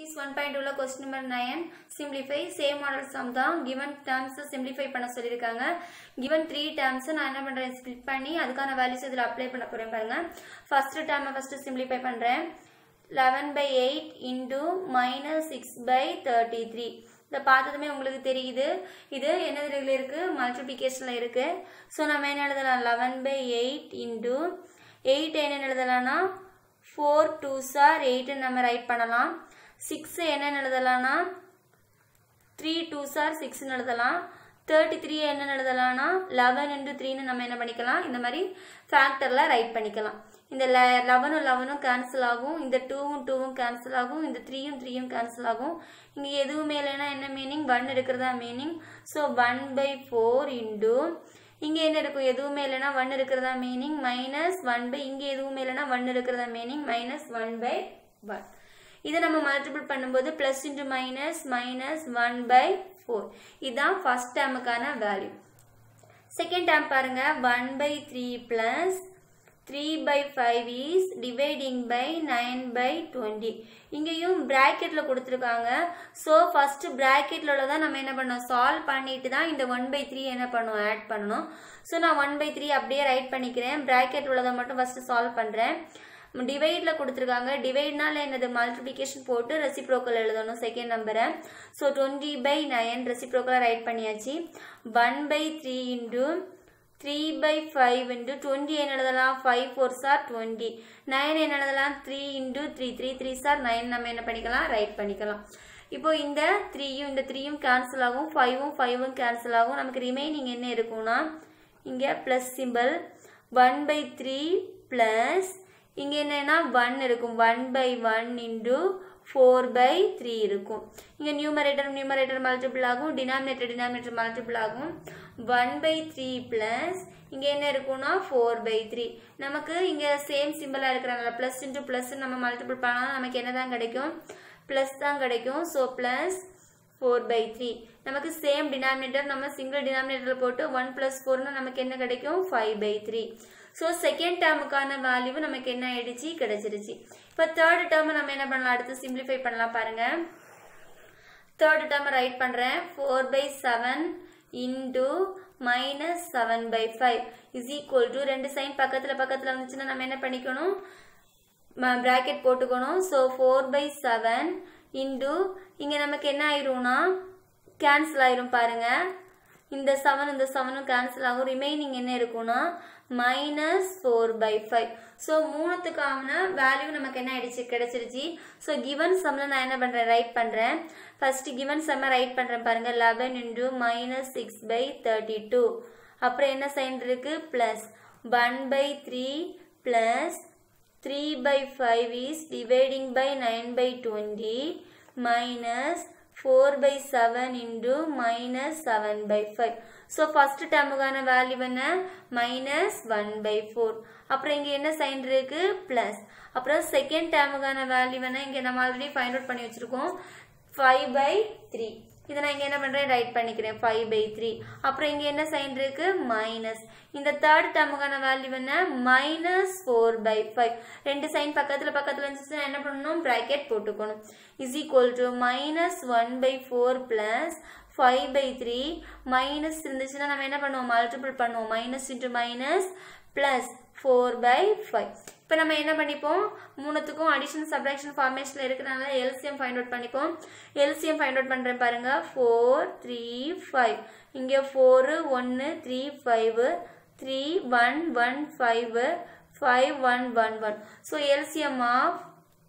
Physics 1.2 ல question number 9 simplify same model sum தான் given terms simplify பண்ண சொல்லியிருக்காங்க given 3 terms நான் என்ன பண்றேன் split பண்ணி அதுக்கான values இதில் apply பண்ண போறேன் பாருங்க first term first simplify பண்றேன் 11 by 8 into minus 6 by 33 இதை பார்த்ததுமே உங்களுக்கு தெரியுது இது என்னதுல இருக்கு மல்டிப்ளிகேஷன்ல இருக்கு ஸோ நம்ம என்ன எழுதலாம் eleven by eight into eight என்ன எழுதலாம்னா ஃபோர் டூ சார் எயிட்னு நம்ம ரைட் பண்ணலாம் சிக்ஸ் என்னன்னு எழுதலாம்னா த்ரீ டூ சார் சிக்ஸ்னு எழுதலாம் தேர்ட்டி த்ரீ என்ன எழுதலாம்னா லெவன் இன்டு த்ரீன்னு நம்ம என்ன பண்ணிக்கலாம் இந்த மாதிரி ஃபேக்டரில் ரைட் பண்ணிக்கலாம் இந்த லெவனும் லெவனும் கேன்சல் ஆகும் இந்த டூவும் டூவும் கேன்சல் ஆகும் இந்த த்ரீயும் த்ரீயும் கேன்சல் ஆகும் இங்கே எதுவுமே இல்லைன்னா என்ன மீனிங் ஒன் இருக்கிறதா meaning so one by four into இங்கே என்ன இருக்கும் எதுவுமே இல்லைன்னா ஒன் இருக்கிறதா மீனிங் மைனஸ் ஒன் பை இங்கே எதுவுமே இல்லைன்னா ஒன் இருக்கிறதா meaning minus one by one இதை நம்ம மல்டிபிள் பண்ணும்போது plus into minus minus one by four இதுதான் ஃபர்ஸ்ட் டேமுக்கான வேல்யூ செகண்ட் டேம் பாருங்க one by three plus three by five is dividing by nine by twenty இங்கேயும் ப்ராக்கெட்டில் கொடுத்துருக்காங்க ஸோ ஃபஸ்ட்டு ப்ராக்கெட்டில் உள்ளதான் நம்ம என்ன பண்ணோம் சால்வ் பண்ணிட்டு தான் இந்த ஒன் பை த்ரீ என்ன பண்ணுவோம் ஆட் பண்ணணும் ஸோ நான் ஒன் பை த்ரீ அப்படியே ரைட் பண்ணிக்கிறேன் ப்ராக்கெட் உள்ளதை மட்டும் ஃபஸ்ட்டு சால்வ் பண்ணுறேன் டிவைடில் கொடுத்துருக்காங்க டிவைட்னால என்னது மல்டிப்ளிகேஷன் போட்டு ரெசிப்ரோக்கல் எழுதணும் செகண்ட் நம்பரை ஸோ டுவெண்ட்டி பை நைன் ரெசிப்ரோக்கலாக ரைட் பண்ணியாச்சு one by three into three by five into twenty என்ன எழுதலாம் five fours are twenty nine என்ன எழுதலாம் three into three three threes are nine நம்ம என்ன பண்ணிக்கலாம் ரைட் பண்ணிக்கலாம் இப்போ இந்த த்ரீயும் இந்த த்ரீயும் கேன்சல் ஆகும் ஃபைவும் ஃபைவும் கேன்சல் ஆகும் நமக்கு ரிமைனிங் என்ன இருக்கும்னா இங்கே plus simple one by three plus இங்கே என்னன்னா ஒன் இருக்கும் one by one into four by three இருக்கும் இங்கே நியூமரேட்டர் நியூமரேட்டர் மல்டிபிள் ஆகும் டினாமினேட்டர் டினாமினேட்டர் மல்டிபிள் ஆகும் ஒன் பை த்ரீ ப்ளஸ் இங்கே என்ன இருக்கும்னா ஃபோர் பை த்ரீ நமக்கு இங்கே சேம் சிம்பிளாக இருக்கிறனால ப்ளஸ் இன்ட்டு ப்ளஸ் நம்ம மல்டிபிள் பண்ணால் நமக்கு என்ன தான் கிடைக்கும் ப்ளஸ் தான் கிடைக்கும் so plus four by three நமக்கு சேம் டினாமினேட்டர் நம்ம சிங்கிள் டினாமினேட்டர் போட்டு ஒன் ப்ளஸ் ஃபோர்னு நமக்கு என்ன கிடைக்கும் five by three so second டேர்முக்கான வேல்யூ நமக்கு என்ன ஆயிடுச்சு கிடைச்சிருச்சு இப்போ தேர்ட் டேர்ம் நம்ம என்ன பண்ணலாம் அடுத்து சிம்பிளிஃபை பண்ணலாம் பாருங்க தேர்ட் டேர்ம் ரைட் பண்ணுறேன் four by seven into minus seven by five is equal to ரெண்டு சைன் பக்கத்தில் பக்கத்தில் இருந்துச்சுன்னா நம்ம என்ன பண்ணிக்கணும் ப்ராக்கெட் போட்டுக்கணும் so four by seven into இங்கே நமக்கு என்ன ஆயிரும்னா கேன்சல் ஆயிரும் பாருங்க இந்த செவன் இந்த செவனும் கேன்சல் ஆகும் ரிமைனிங் என்ன இருக்கும்னா minus four by five so மூணுத்துக்கான வேல்யூ நமக்கு என்ன ஆயிடுச்சு கிடைச்சிருச்சு ஸோ கிவன் சம்ல நான் என்ன பண்ணுறேன் ரைட் பண்ணுறேன் ஃபர்ஸ்ட் கிவன் செம்ம ரைட் பண்ணுறேன் பாருங்க eleven into minus six by thirty two அப்புறம் என்ன சைன் இருக்கு plus one by three plus three by five is dividing by nine by twenty minus four by seven into minus seven by five so first டேர்முக்கான value என்ன minus one by four அப்புறம் இங்கே என்ன sign இருக்கு plus அப்புறம் second டேர்முக்கான value என்ன இங்கே நம்ம ஆல்ரெடி ஃபைண்ட் அவுட் பண்ணி வச்சிருக்கோம் ஃபைவ் பை த்ரீ இதை நான் இங்கே என்ன பண்ணுறேன் ரைட் பண்ணிக்கிறேன் ஃபைவ் பை த்ரீ அப்புறம் இங்கே என்ன சைன் இருக்கு மைனஸ் இந்த தேர்ட் டேர்முக்கான வேல்யூ என்ன மைனஸ் ஃபோர் பை ஃபைவ் ரெண்டு சைன் பக்கத்தில் பக்கத்தில் இருந்துச்சுன்னா என்ன பண்ணணும் ப்ராக்கெட் போட்டுக்கணும் is equal to minus one by four plus five by three minus இருந்துச்சுன்னா நம்ம என்ன பண்ணுவோம் மல்டிபிள் பண்ணுவோம் minus into minus plus four by five இப்போ நம்ம என்ன பண்ணிப்போம் மூணுத்துக்கும் அடிஷன் சப்ராக்ஷன் ஃபார்மேஷனில் இருக்கிறனால எல்சிஎம் ஃபைண்ட் அவுட் பண்ணிப்போம் எல்சிஎம் ஃபைண்ட் அவுட் பண்ணுறேன் பாருங்க ஃபோர் த்ரீ ஃபைவ் இங்கே ஃபோரு ஒன்று three five three one one five five one one one so LCM of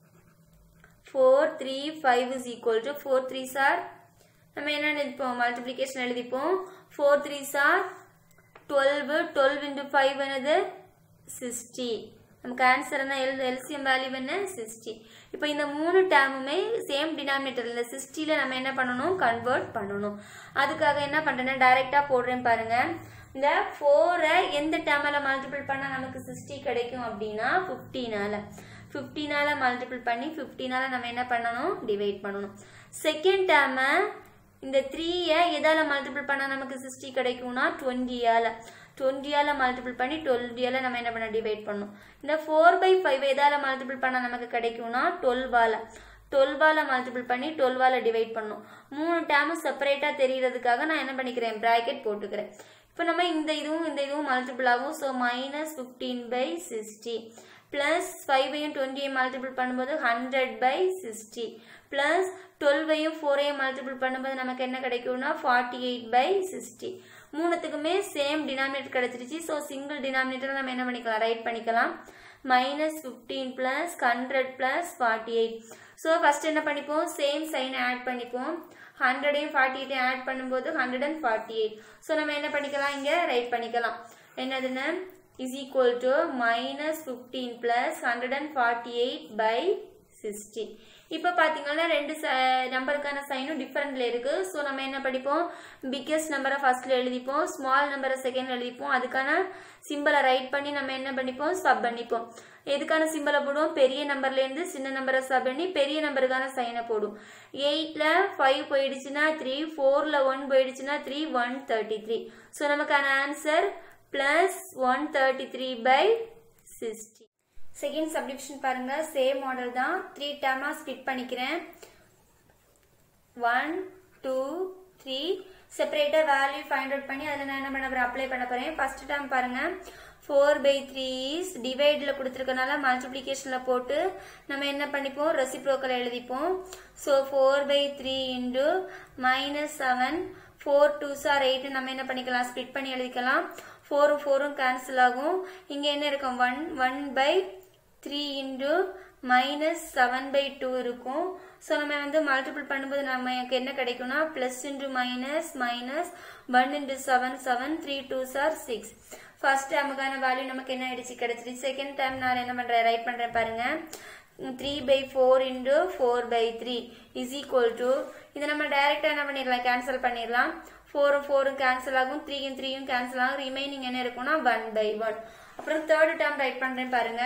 four three five is equal to four threes are நம்ம என்ன எழுதிப்போம் multiplication எழுதிப்போம் four threes are twelve twelve into five என்னது sixty நமக்கு answer என்ன L LCM value என்ன sixty இப்போ இந்த மூணு டேமுமே சேம் டினாமினேட்டர் இல்லை சிக்ஸ்டியில் நம்ம என்ன பண்ணணும் கன்வெர்ட் பண்ணணும் அதுக்காக என்ன பண்ணுறேன்னா டைரெக்டாக போடுறேன் பாருங்க இந்த ஃபோரை எந்த டேமில் மல்டிபிள் பண்ணால் நமக்கு சிக்ஸ்டி கிடைக்கும் அப்படின்னா ஃபிஃப்டினால ஃபிஃப்டினால மல்டிபிள் பண்ணி ஃபிஃப்டினால நம்ம என்ன பண்ணணும் டிவைட் பண்ணணும் செகண்ட் டேமை இந்த த்ரீயை எதால் மல்டிபிள் பண்ணால் நமக்கு சிக்ஸ்டி கிடைக்கும்னா டுவெண்ட்டியால் டுவெண்ட்டியால் மல்டிபிள் பண்ணி டுவெல்ட்டியால் நம்ம என்ன பண்ண டிவைட் பண்ணணும் இந்த ஃபோர் பை ஃபைவ் எதால் மல்டிபிள் பண்ணால் நமக்கு கிடைக்கும்னா டுவெல்வால் டுவெல்வால மல்டிபிள் பண்ணி டுவெல்வால டிவைட் பண்ணணும் மூணு டேமும் செப்பரேட்டாக தெரியறதுக்காக நான் என்ன பண்ணிக்கிறேன் ப்ராக்கெட் போட்டுக்கிறேன் இப்போ நம்ம இந்த இதுவும் இந்த இதுவும் மல்டிபிள் ஆகும் so minus fifteen by sixty plus ஃபைவையும் டுவெண்ட்டியும் மல்டிபிள் பண்ணும்போது ஹண்ட்ரட் பை சிக்ஸ்டி ப்ளஸ் டுவெல்வையும் ஃபோரையும் மல்டிபிள் பண்ணும்போது நமக்கு என்ன கிடைக்கும்னா ஃபார்ட்டி எயிட் பை சிக்ஸ்டி மூணுத்துக்குமே சேம் டினாமினேட்டர் கிடைச்சிருச்சு ஸோ சிங்கிள் டினாமினேட்டர் நம்ம என்ன பண்ணிக்கலாம் ரைட் பண்ணிக்கலாம் minus fifteen plus hundred plus forty eight so first என்ன பண்ணிப்போம் சேம் சைனை ஆட் பண்ணிப்போம் ஹண்ட்ரடையும் ஃபார்ட்டி எயிட்டையும் ஆட் பண்ணும்போது hundred and forty eight so நம்ம என்ன பண்ணிக்கலாம் இங்கே ரைட் பண்ணிக்கலாம் என்னதுன்னு is equal to minus fifteen plus hundred and forty eight by sixty இப்போ பார்த்தீங்கன்னா ரெண்டு நம்பருக்கான சைனும் டிஃப்ரெண்ட்ல இருக்கு ஸோ நம்ம என்ன படிப்போம் பிக்கஸ்ட் நம்பரை ஃபர்ஸ்ட்ல எழுதிப்போம் ஸ்மால் நம்பரை செகண்ட் எழுதிப்போம் அதுக்கான சிம்பிளை ரைட் பண்ணி நம்ம என்ன பண்ணிப்போம் சப் பண்ணிப்போம் எதுக்கான சிம்பிளை போடுவோம் பெரிய நம்பர்ல இருந்து சின்ன நம்பரை சப் பண்ணி பெரிய நம்பருக்கான சைனை போடும் எயிட்ல ஃபைவ் போயிடுச்சுன்னா த்ரீ ஃபோர்ல ஒன் போயிடுச்சுன்னா three one thirty three so நமக்கான answer plus one thirty three by sixty second subdivision பாருங்க சேம் மாடல் தான் த்ரீ டேமா ஸ்பிட் பண்ணிக்கிறேன் ஒன் டூ த்ரீ செப்பரேட்டா வேல்யூ ஃபைண்ட் அவுட் பண்ணி அதில் நான் என்ன பண்ண போறேன் அப்ளை பண்ண போறேன் ஃபர்ஸ்ட் டேம் பாருங்க ஃபோர் பை த்ரீ இஸ் டிவைடில் கொடுத்துருக்கனால மல்டிப்ளிகேஷனில் போட்டு நம்ம என்ன பண்ணிப்போம் ரெசிப்ரோக்கல் எழுதிப்போம் so four by three into minus seven four twos are eight நம்ம என்ன பண்ணிக்கலாம் ஸ்பிட் பண்ணி எழுதிக்கலாம் ஃபோரும் ஃபோரும் கேன்சல் ஆகும் இங்கே என்ன இருக்கும் one one by three into minus seven by two இருக்கும் ஸோ நம்ம வந்து மல்டிபிள் பண்ணும்போது நமக்கு என்ன கிடைக்கும்னா plus into minus minus one into seven seven three two sir six first டேமுக்கான வேல்யூ நமக்கு என்ன ஆயிடுச்சு கிடைச்சிருச்சு செகண்ட் டைம் நான் என்ன பண்றேன் ரைட் பண்றேன் பாருங்க three by four into four by three is equal to இதை நம்ம டைரக்டா என்ன பண்ணிடலாம் கேன்சல் பண்ணிடலாம் ஃபோரும் ஃபோரும் கேன்சல் ஆகும் த்ரீயும் த்ரீயும் கேன்சல் ஆகும் ரிமைனிங் என்ன இருக்கும்னா ஒன் பை ஒன் அப்புறம் தேர்ட் டேர்ம் ரைட் பண்றேன் பாருங்க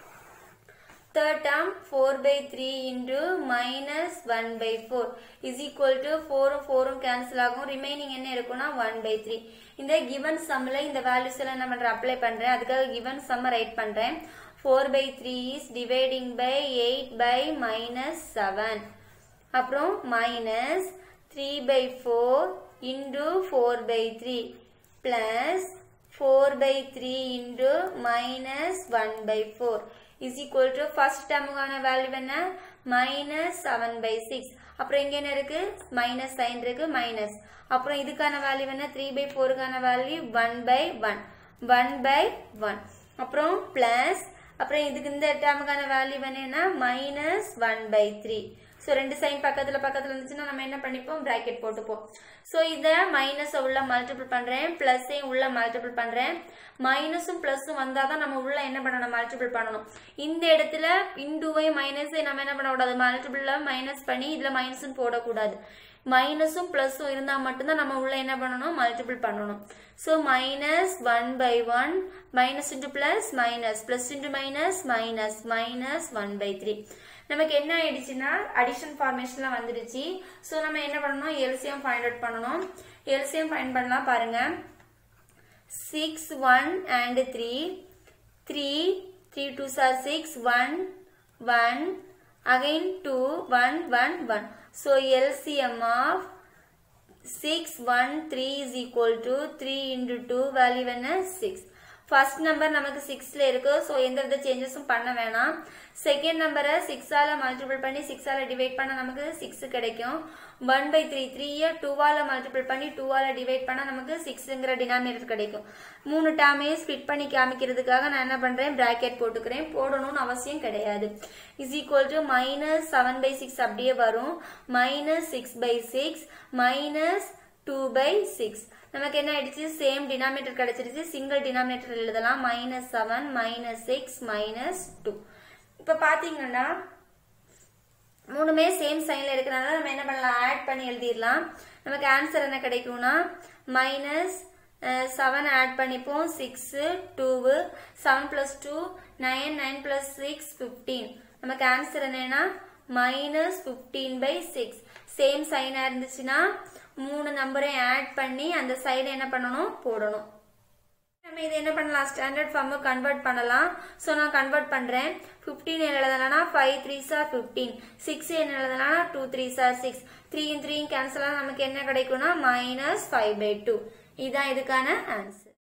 third term 4 by 3 into minus 1 by 4 is equal to 4 um 4 um cancel ஆகும் remaining என்ன இருக்கும்னா 1 by 3 இந்த given sumல இந்த values எல்லாம் என்ன பண்றேன் apply பண்றேன் அதுக்காக given sum write பண்றேன் 4 by 3 is dividing by 8 by minus 7 அப்புறம் minus 3 by 4 into 4 by 3 plus 4 by 3 into minus 1 by 4 is equal to first termuக்கான வேல்யூ என்ன மைனஸ் செவன் பை சிக்ஸ் அப்புறம் இங்க என்ன இருக்கு மைனஸ் சைன் இருக்கு மைனஸ் அப்புறம் இதுக்கான வேல்யூ என்ன த்ரீ பை ஃபோருக்கான value one by one one by one அப்புறம் பிளஸ் அப்புறம் இதுக்கு இந்த டேமுக்கான வேல்யூ என்னன்னா minus one by three so ரெண்டு சைன் பக்கத்துல பக்கத்துல இருந்துச்சுன்னா நம்ம என்ன பண்ணிப்போம் பிராக்கெட் போட்டுப்போம் ஸோ இதை மைனஸை உள்ள மல்டிபிள் பண்றேன் பிளஸையும் உள்ள மல்டிபிள் பண்றேன் மைனஸும் பிளஸும் வந்தால் தான் நம்ம உள்ள என்ன பண்ணணும் மல்டிபிள் பண்ணணும் இந்த இடத்துல இன்டூவையும் மைனஸையும் நம்ம என்ன பண்ணக்கூடாது மல்டிபிள்ல மைனஸ் பண்ணி இதுல மைனஸும் போடக்கூடாது மைனஸும் பிளஸும் இருந்தால் மட்டும்தான் நம்ம உள்ள என்ன பண்ணணும் மல்டிபிள் பண்ணணும் so minus one by one minus into plus minus plus into minus minus minus one by three நமக்கு என்ன ஆயிடுச்சுன்னா அடிஷன் ஃபார்மேஷன்ல வந்துடுச்சு ஸோ நம்ம என்ன பண்ணணும் எல்சிஎம் ஃபைண்ட் அவுட் பண்ணணும் எல்சிஎம் ஃபைண்ட் பண்ணலாம் பாருங்க six one and three three three two sir six one one again two one one one so LCM of six one three is equal to three into two value என்ன six first number நமக்கு சிக்ஸ்ல இருக்கு so எந்த வித சேஞ்சஸும் பண்ண வேணாம் second நம்பரை சிக்ஸால multiple பண்ணி சிக்ஸால டிவைட் பண்ண நமக்கு சிக்ஸ் கிடைக்கும் ஒன் பை த்ரீ த்ரீயை டூவால மல்டிபிள் பண்ணி டூவால டிவைட் பண்ணா நமக்கு சிக்ஸுங்கிற டினாமினேட்டர் கிடைக்கும் மூணு டேமையும் ஸ்பிட் பண்ணி காமிக்கிறதுக்காக நான் என்ன பண்றேன் பிராக்கெட் போட்டுக்கிறேன் போடணும்னு அவசியம் கிடையாது is equal to minus seven by six அப்படியே வரும் minus six by six minus two by six நமக்கு என்ன ஆயிடுச்சு சேம் டினாமினேட்டர் கிடைச்சிருச்சு சிங்கிள் டினாமினேட்டர் எழுதலாம் minus seven minus six minus two இப்ப பாத்தீங்கன்னா மூணுமே சேம் சைன்ல இருக்கிறனால நம்ம என்ன பண்ணலாம் ஆட் பண்ணி எழுதிடலாம் நமக்கு ஆன்சர் என்ன கிடைக்கும்னா மைனஸ் செவன் ஆட் பண்ணிப்போம் six two seven plus two nine nine plus six fifteen நமக்கு ஆன்சர் என்னன்னா minus fifteen by six same சைனா இருந்துச்சுன்னா மூணு நம்பரையும் ஆட் பண்ணி அந்த சைடு என்ன பண்ணணும் போடணும் நம்ம இதை என்ன பண்ணலாம் ஸ்டாண்டர்ட் ஃபார்மு கன்வெர்ட் பண்ணலாம் ஸோ நான் கன்வெர்ட் பண்ணுறேன் ஃபிஃப்டீன் என்ன எழுதலாம்னா five three sir fifteen six என்ன எழுதலாம்னா டூ த்ரீ சார் சிக்ஸ் த்ரீயும் த்ரீயும் கேன்சல் நமக்கு என்ன கிடைக்கும்னா மைனஸ் ஃபைவ் பை டூ இதுதான் இதுக்கான ஆன்சர்